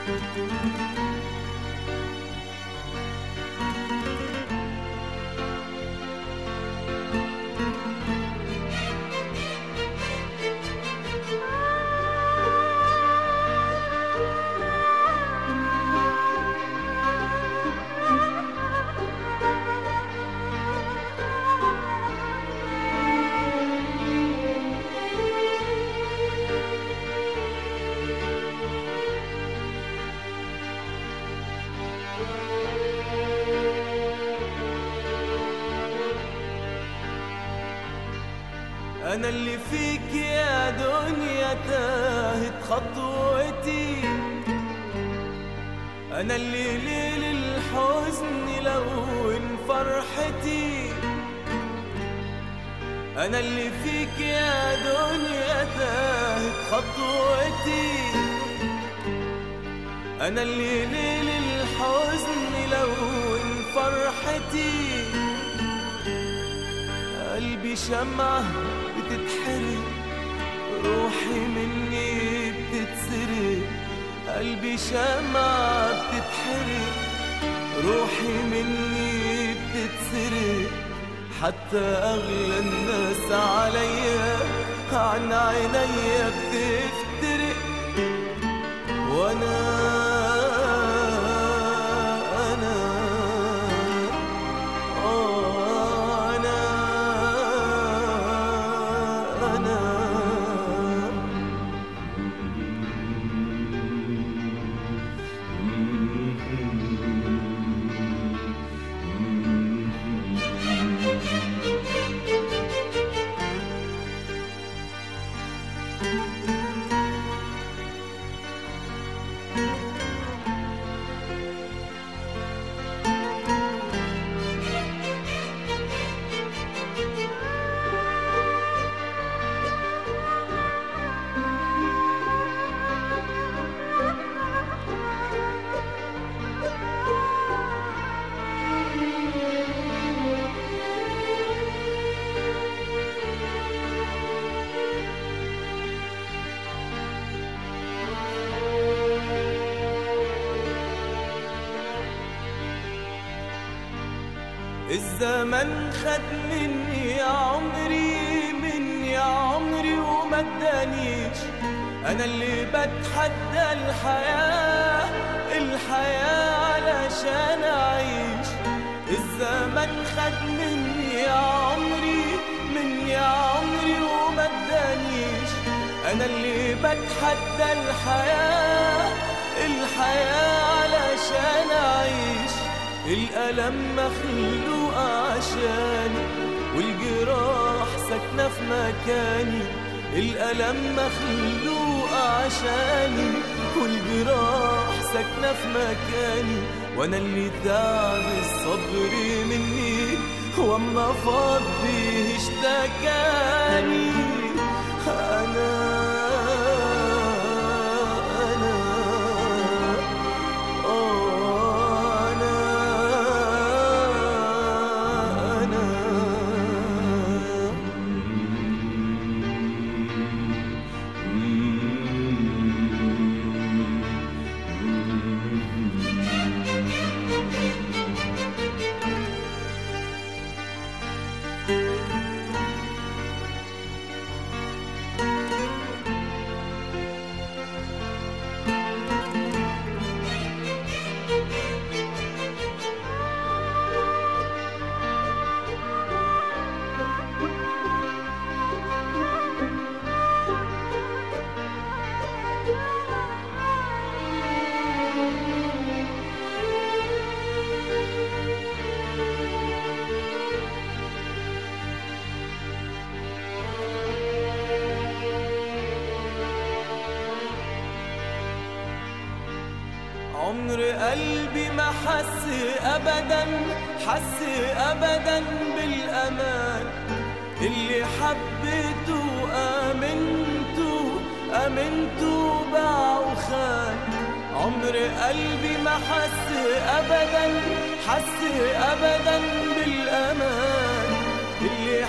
أنا اللي فيك يا دنيا تاهت خطوتي أنا اللي ليل الحزن لون فرحتي أنا اللي فيك يا دنيا تاهت خطوتي أنا اللي ليل الحزن لون فرحتي قلبي شمعة بتتحرق روحي مني بتتسرق قلبي شمعة بتتحرق روحي مني بتتسرق حتى أغلى الناس عليا عن عينيا بتفترق وأنا أنا آه أنا أنا الزمن خد مني يا عمري مني يا عمري وما ادانيش انا اللي بتحدى الحياة الحياة علشان اعيش الزمن خد مني يا عمري مني يا عمري وما ادانيش انا اللي بتحدى الحياة الحياة علشان اعيش الألم مخلوق عشاني والجراح ساكنة في مكاني الألم مخلوق عشاني والجراح ساكنة في مكاني وأنا اللي تعب الصبر مني وأما فاض بيه اشتكاني أنا أنا آه أنا أنا عمر قلبي ما حس ابدا حس ابدا بالامان اللي حبيته امنته امنته باع وخان عمر قلبي ما حس ابدا حس ابدا بالامان اللي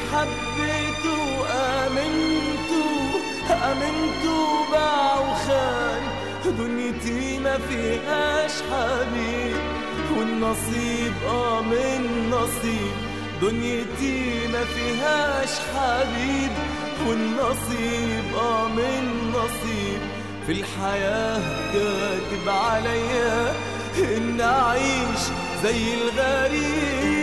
حبيته امنته امنته باع وخان دنيتي ما فيهاش حبيب والنصيب اه من نصيب دنيتي ما فيهاش حبيب والنصيب اه من نصيب في الحياة كاتب عليا إن أعيش زي الغريب